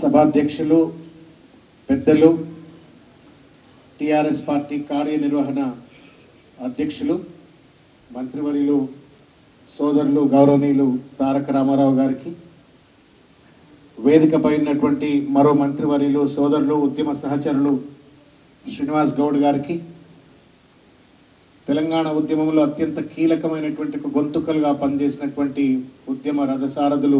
సభాధ్యక్షులు పెద్దలు TRS party కార్యనిర్వహణ అధ్యక్షులు మంత్రివర్యులు సోదరులు గౌరవనీయులు తారక రామారావు గారికి వేదికపై ఉన్నటువంటి మరో మంత్రివర్యులు సోదరులు ఉద్యమ సహచరులు శ్రీనివాస్ గౌడ్ గారికి తెలంగాణ ఉద్యమంలో అత్యంత కీలకమైనటువంటి ఒక గొంతుకలుగా పనిచేసినటువంటి ఉద్యమ రథసారథులు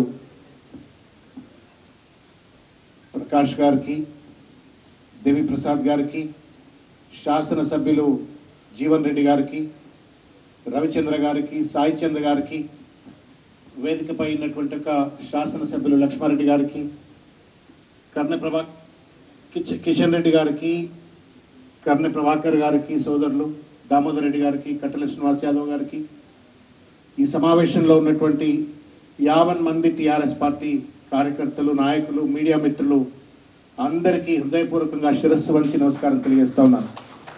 ప్రకాష్ గారికి దేవి ప్రసాద్ గారికి శాసనసభ్యులు జీవన్ రెడ్డి గారికి రవిచంద్ర గారికి సాయి చంద్ర గారికి వేదికపై ఉన్నటువంటి ఒక శాసనసభ్యులు లక్ష్మారెడ్డి గారికి కర్ణ ప్రభా కిచ- కిషన్ రెడ్డి గారికి కర్ణ ప్రభాకర్ గారికి సోదరులు దామోదర్ రెడ్డి గారికి కట్టెల శ్రీనివాస్ యాదవ్ గారికి ఈ సమావేశంలో ఉన్నటువంటి యావన్ మంది టిఆర్ఎస్ పార్టీ కార్యకర్తలు నాయకులు మీడియా మిత్రులు అందరికీ హృదయపూర్వకంగా శిరస్సు వంచి నమస్కారం తెలియజేస్తా ఉన్నాను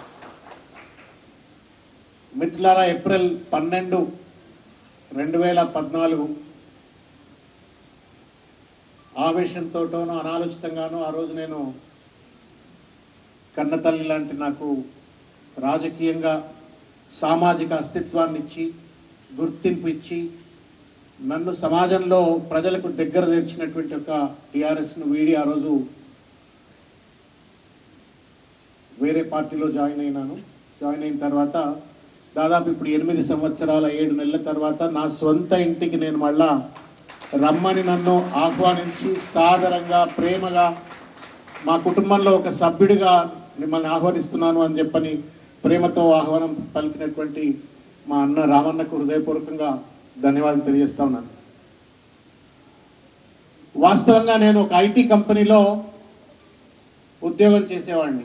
మిత్రులారా ఏప్రిల్ పన్నెండు రెండు వేల పద్నాలుగు ఆవేశంతోటోనో అనాలోచితంగానో ఆ రోజు నేను కన్నతల్లి లాంటి నాకు రాజకీయంగా సామాజిక అస్తిత్వాన్ని ఇచ్చి గుర్తింపు ఇచ్చి నన్ను సమాజంలో ప్రజలకు దగ్గర తెచ్చినటువంటి ఒక టిఆర్ఎస్ను వీడి ఆ రోజు వేరే పార్టీలో జాయిన్ అయినాను జాయిన్ అయిన తర్వాత దాదాపు ఇప్పుడు ఎనిమిది సంవత్సరాల ఏడు నెలల తర్వాత నా సొంత ఇంటికి నేను మళ్ళా రమ్మని నన్ను ఆహ్వానించి సాదరంగా ప్రేమగా మా కుటుంబంలో ఒక సభ్యుడిగా మిమ్మల్ని ఆహ్వానిస్తున్నాను అని చెప్పని ప్రేమతో ఆహ్వానం పలికినటువంటి మా అన్న రామన్నకు హృదయపూర్వకంగా ధన్యవాదాలు తెలియజేస్తా ఉన్నాను వాస్తవంగా నేను ఒక ఐటీ కంపెనీలో ఉద్యోగం చేసేవాడిని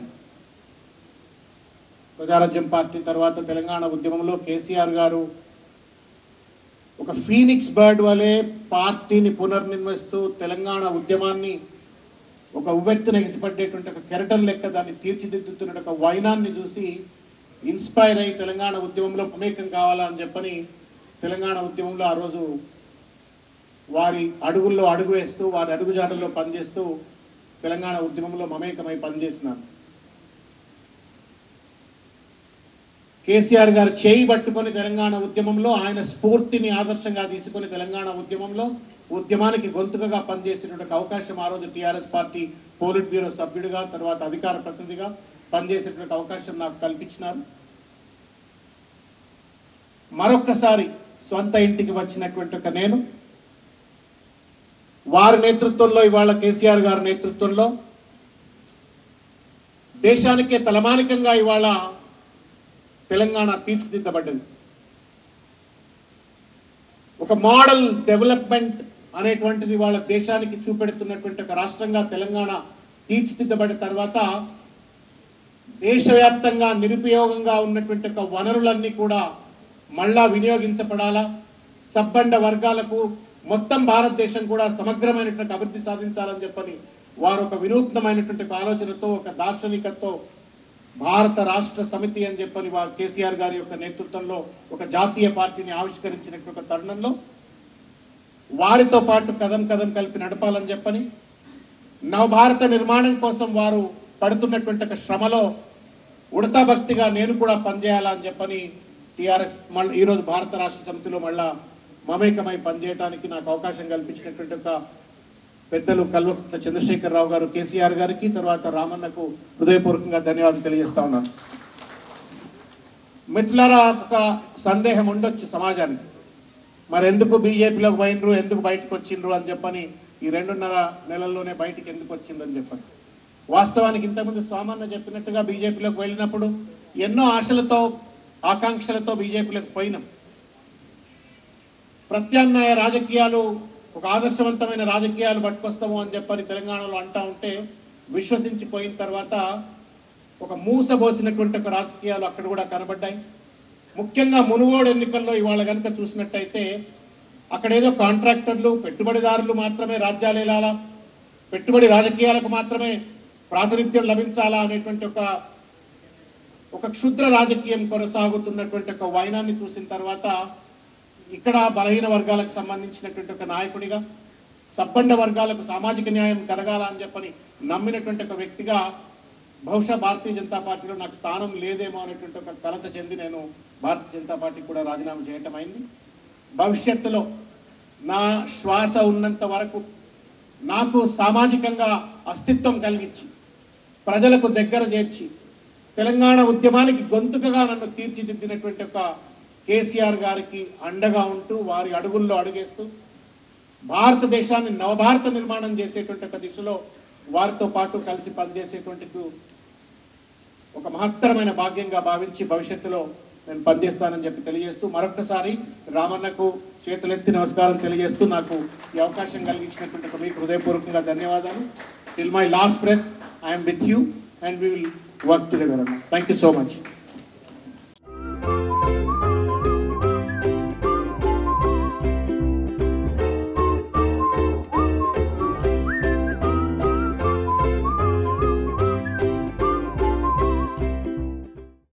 ప్రజారాజ్యం పార్టీ తర్వాత తెలంగాణ ఉద్యమంలో కేసీఆర్ గారు ఒక ఫీనిక్స్ బర్డ్ వలె పార్టీని పునర్నిర్మిస్తూ తెలంగాణ ఉద్యమాన్ని ఒక ఉవ్వెత్తున ఎగిసిపడ్డేటువంటి ఒక కెరటం లెక్క దాన్ని తీర్చిదిద్దుతున్న ఒక వైనాన్ని చూసి ఇన్స్పైర్ అయి తెలంగాణ ఉద్యమంలో మమేకం కావాలా అని చెప్పని తెలంగాణ ఉద్యమంలో ఆ రోజు వారి అడుగుల్లో అడుగు వేస్తూ వారి అడుగుజాడల్లో పనిచేస్తూ తెలంగాణ ఉద్యమంలో మమేకమై పనిచేసినాను కేసీఆర్ గారు చేయి పట్టుకొని తెలంగాణ ఉద్యమంలో ఆయన స్ఫూర్తిని ఆదర్శంగా తీసుకొని తెలంగాణ ఉద్యమంలో ఉద్యమానికి గొంతుకగా పనిచేసేటువంటి అవకాశం ఆ రోజు టీఆర్ఎస్ పార్టీ పోలిట్ బ్యూరో సభ్యుడిగా తర్వాత అధికార ప్రతినిధిగా పనిచేసేటువంటి అవకాశం నాకు కల్పించినారు మరొక్కసారి సొంత ఇంటికి వచ్చినటువంటి ఒక నేను వారి నేతృత్వంలో ఇవాళ కేసీఆర్ గారి నేతృత్వంలో దేశానికే తలమానికంగా ఇవాళ తెలంగాణ తీర్చిదిద్దబడ్డది ఒక మోడల్ డెవలప్మెంట్ అనేటువంటిది వాళ్ళ దేశానికి చూపెడుతున్నటువంటి ఒక రాష్ట్రంగా తెలంగాణ తీర్చిదిద్దబడిన తర్వాత దేశవ్యాప్తంగా నిరుపయోగంగా ఉన్నటువంటి ఒక వనరులన్నీ కూడా మళ్ళా వినియోగించబడాలా సబ్బండ వర్గాలకు మొత్తం భారతదేశం కూడా సమగ్రమైనటువంటి అభివృద్ధి సాధించాలని చెప్పని వారు ఒక వినూత్నమైనటువంటి ఒక ఆలోచనతో ఒక దార్శనికతో భారత రాష్ట్ర సమితి అని చెప్పని వారు కేసీఆర్ గారి యొక్క నేతృత్వంలో ఒక జాతీయ పార్టీని ఆవిష్కరించినటువంటి ఒక తరుణంలో వారితో పాటు కదం కదం కలిపి నడపాలని చెప్పని నవభారత నిర్మాణం కోసం వారు పడుతున్నటువంటి ఒక శ్రమలో ఉడతా భక్తిగా నేను కూడా పనిచేయాలని చెప్పని టిఆర్ఎస్ మళ్ళీ ఈరోజు భారత రాష్ట్ర సమితిలో మళ్ళా మమేకమై పనిచేయడానికి నాకు అవకాశం కల్పించినటువంటి ఒక పెద్దలు కల్వకుట్ల చంద్రశేఖరరావు గారు కేసీఆర్ గారికి తర్వాత రామన్నకు హృదయపూర్వకంగా ధన్యవాదాలు తెలియజేస్తా ఉన్నాను మిత్రులారా ఒక సందేహం ఉండొచ్చు సమాజానికి మరి ఎందుకు బీజేపీలోకి పోయినరు ఎందుకు బయటకు వచ్చిండ్రు అని చెప్పని ఈ రెండున్నర నెలల్లోనే బయటికి ఎందుకు వచ్చిండ్రు అని చెప్పని వాస్తవానికి ఇంతకుముందు స్వామన్న చెప్పినట్టుగా బీజేపీలోకి వెళ్ళినప్పుడు ఎన్నో ఆశలతో ఆకాంక్షలతో బీజేపీలోకి పోయినాం ప్రత్యామ్నాయ రాజకీయాలు ఒక ఆదర్శవంతమైన రాజకీయాలు పట్టుకొస్తాము అని చెప్పని తెలంగాణలో అంటా ఉంటే విశ్వసించిపోయిన తర్వాత ఒక మూసబోసినటువంటి ఒక రాజకీయాలు అక్కడ కూడా కనబడ్డాయి ముఖ్యంగా మునుగోడు ఎన్నికల్లో ఇవాళ కనుక చూసినట్టయితే అక్కడ ఏదో కాంట్రాక్టర్లు పెట్టుబడిదారులు మాత్రమే రాజ్యాలు ఏలాలా పెట్టుబడి రాజకీయాలకు మాత్రమే ప్రాతినిధ్యం లభించాలా అనేటువంటి ఒక ఒక క్షుద్ర రాజకీయం కొనసాగుతున్నటువంటి ఒక వైనాన్ని చూసిన తర్వాత ఇక్కడ బలహీన వర్గాలకు సంబంధించినటువంటి ఒక నాయకుడిగా సబ్బండ వర్గాలకు సామాజిక న్యాయం కలగాల అని చెప్పని నమ్మినటువంటి ఒక వ్యక్తిగా బహుశా భారతీయ జనతా పార్టీలో నాకు స్థానం లేదేమో అనేటువంటి ఒక కలత చెంది నేను భారతీయ జనతా పార్టీకి కూడా రాజీనామా చేయటం అయింది భవిష్యత్తులో నా శ్వాస ఉన్నంత వరకు నాకు సామాజికంగా అస్తిత్వం కలిగించి ప్రజలకు దగ్గర చేర్చి తెలంగాణ ఉద్యమానికి గొంతుకగా నన్ను తీర్చిదిద్దినటువంటి ఒక కేసీఆర్ గారికి అండగా ఉంటూ వారి అడుగుల్లో అడుగేస్తూ భారతదేశాన్ని నవభారత నిర్మాణం చేసేటువంటి ఒక దిశలో వారితో పాటు కలిసి పనిచేసేటువంటి ఒక మహత్తరమైన భాగ్యంగా భావించి భవిష్యత్తులో నేను పనిచేస్తానని చెప్పి తెలియజేస్తూ మరొక్కసారి రామన్నకు చేతులెత్తి నమస్కారం తెలియజేస్తూ నాకు ఈ అవకాశం కలిగించినటువంటి ఒక మీకు హృదయపూర్వకంగా ధన్యవాదాలు till my last breath I'm with you and we will work together అన్న థ్యాంక్ యూ సో మచ్